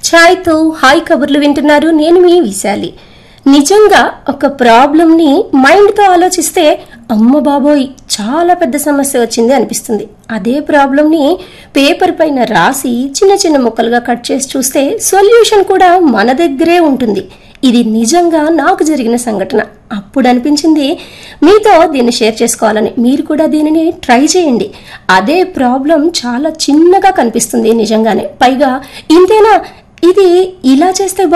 ఛాయ్తో hi కబుర్లు వింటున్నారు నేను మీ విశాలి నిజంగా ఒక ప్రాబ్లంని మైండ్తో ఆలోచిస్తే అమ్మ బాబోయ్ చాలా పెద్ద సమస్య వచ్చింది అనిపిస్తుంది అదే ప్రాబ్లంని పేపర్ పైన రాసి చిన్న చిన్న ముక్కలుగా కట్ చేసి చూస్తే సొల్యూషన్ కూడా మన దగ్గరే ఉంటుంది ఇది నిజంగా నాకు జరిగిన సంఘటన అప్పుడు అనిపించింది మీతో దీన్ని షేర్ చేసుకోవాలని మీరు కూడా దీనిని ట్రై చేయండి అదే ప్రాబ్లం చాలా చిన్నగా కనిపిస్తుంది నిజంగానే పైగా ఇంతేనా ఇది ఇలా చేస్తే